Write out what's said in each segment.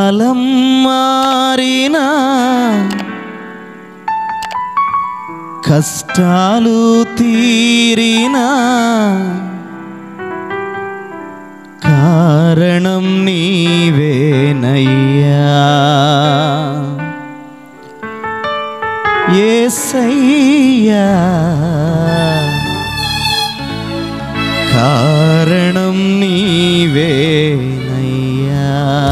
కాలం మారినా కష్టాలు తీరినా కారణం నీవేనయ్యా ఏసయ్యా కారణం నీవేనయ్యా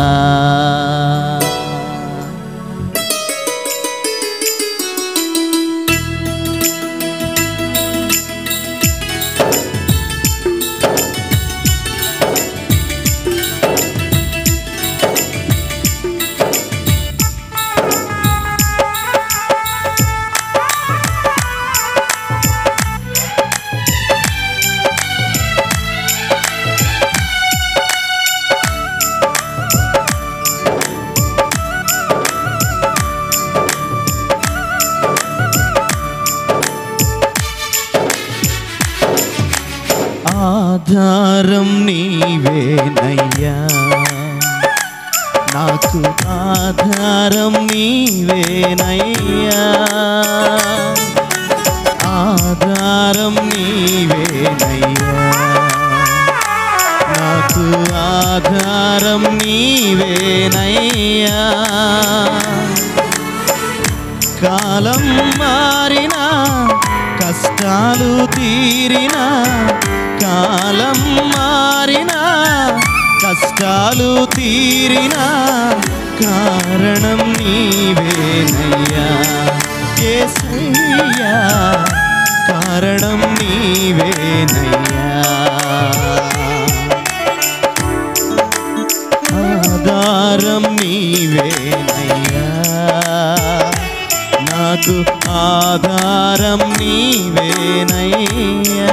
ఆధారం నీవేనయ్యా నాకు ఆధారం నీవేనయ్యా ఆధారం నీవేనయ్యా నాకు ఆధారం నీవేనయ్యా కాలం మారినా కష్టాలు తీరినా కాలం మారినా కష్టాలు తీరినా కారణం నీవేనయ్యా ఏసయ్యా కారణం నీవేనయ్యా ఆధారం నీవేనయ్యా నాకు ఆధారం నీవేనయ్యా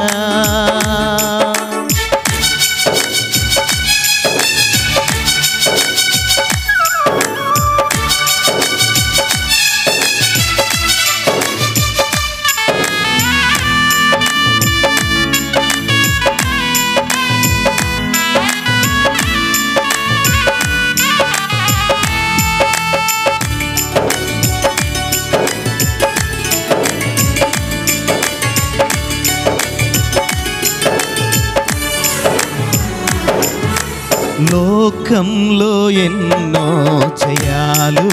లోకంలో ఎన్నో చేయాలు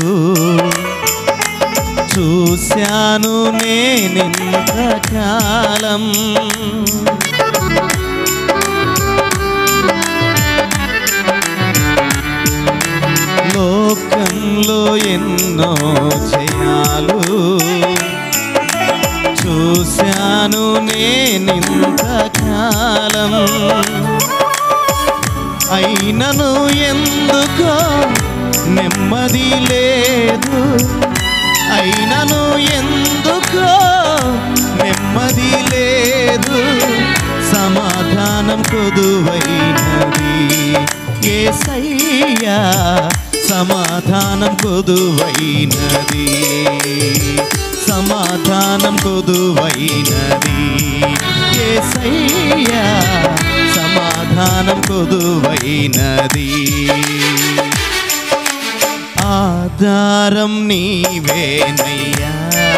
చూశాను నేనింతకాలం లోకంలో ఎన్నో చేయాలు చూశాను నేనింతకాలం అయినను ఎందుకో నెమ్మది లేదు అయినను ఎందుకో నెమ్మది లేదు సమాధానం కొదువైనది ఏసయ్యా సమాధానం కొదువైనది సమాధానం కొదువైనది ఏసయ్యా సమాధానం కొదువైనది ఆధారం నీవేనయ్యా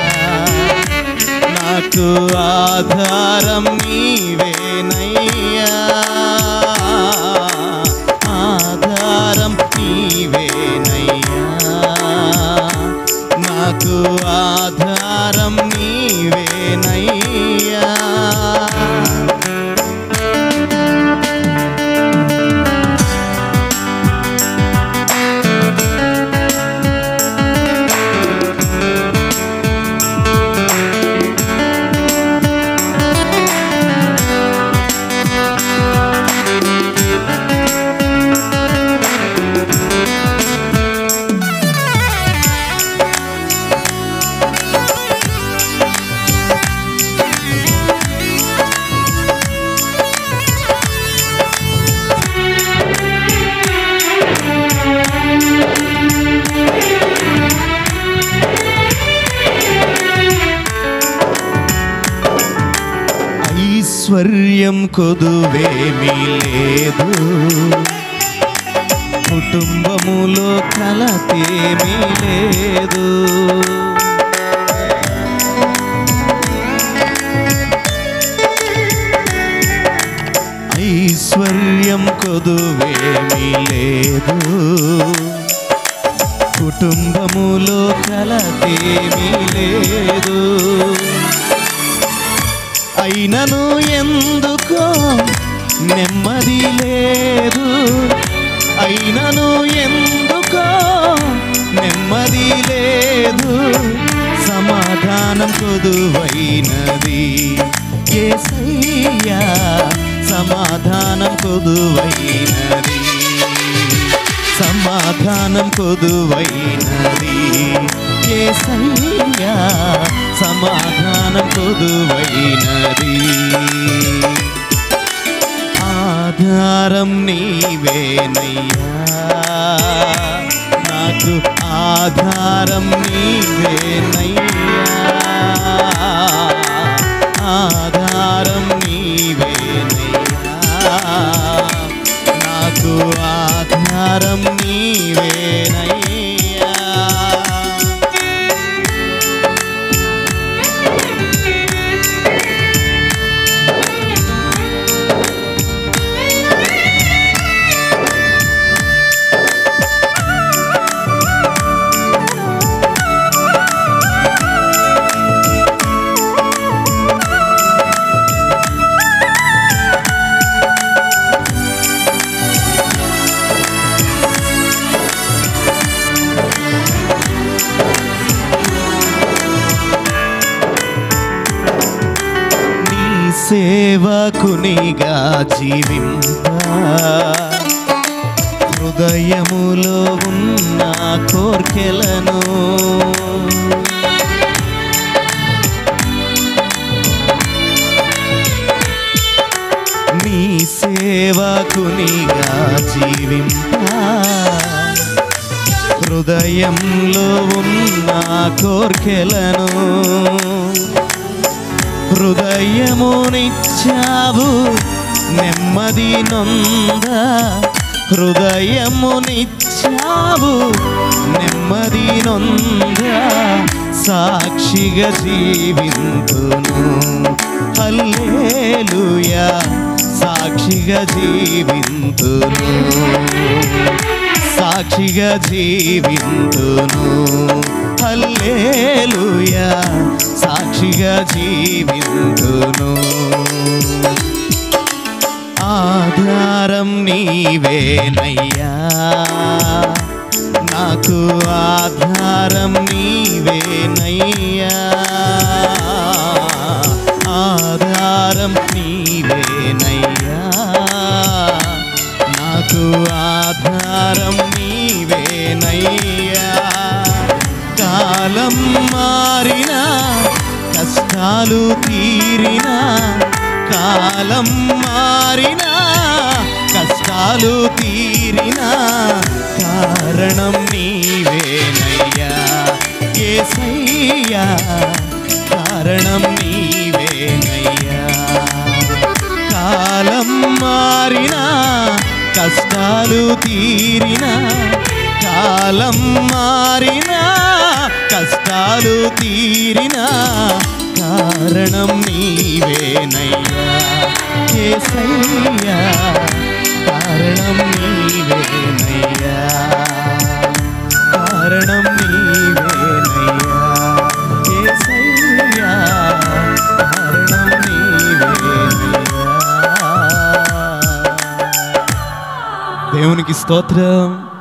నాకు ఆధారం నీవేనయ్యా ఆధారం నీవేనయ్యా నాకు ఆధారం నీవేనయ్యా ఐశ్వర్యం కొదువేమీ లేదు కుటుంబములో కలతేమీ లేదు ఐశ్వర్యం కొదువేమీ లేదు కుటుంబములో కలతేమీ లేదు అయినను ఎందుకో నెమ్మది లేదు అయినను ఎందుకో నెమ్మది లేదు సమాధానం కొదువైనది ఏసయ్యా సమాధానం కొదువైనది సమాధానం కొదువైనది ఏసయ్యా సమాధానం కొదువైనది ఆధారం నీవేనయ్యా నాకు ఆధారం నీవేనయ్యా ఆధారం నీవేనయ్యా నాకు ఆధారం నీవేనయ్యా నీ సేవకునిగా జీవింప హృదయములో ఉన్న కోర్కెలను నీ సేవకునిగా జీవింప హృదయంలో ఉన్న కోర్కెలను హృదయమునిచ్చావు నెమ్మది నొంద హృదయమునిచ్చావు నెమ్మది నొంద సాక్షిగా జీవింతును హల్లేలుయా సాక్షిగా జీవింతును సాక్షిగా జీవింతును హల్లేలుయా సాక్షిగా జీవింతును ఆధారం నీవేనయ్యా నాకు ఆధారం నీవేనయ్యా ఆధారం నీవేనయ్యా నాకు ఆధారం నీవేనయ్యా కాలం మారినా కష్టాలు తీరినా కాలం మారినా కష్టాలు తీరినా కారణం నీవేనయ్యా ఏసయ్యా కారణం నీవేనయ్యా కాలం మారినా కష్టాలు తీరినా కాలం మారినా కష్టాలు తీరినా కారణం నీవేనయ్యా ఏసయ్యా కారణం నీవేనయ్యా కారణం నీవేనయ్యా ఏసయ్యా కారణం నీవేనయ్యా దేవునికి స్తోత్రం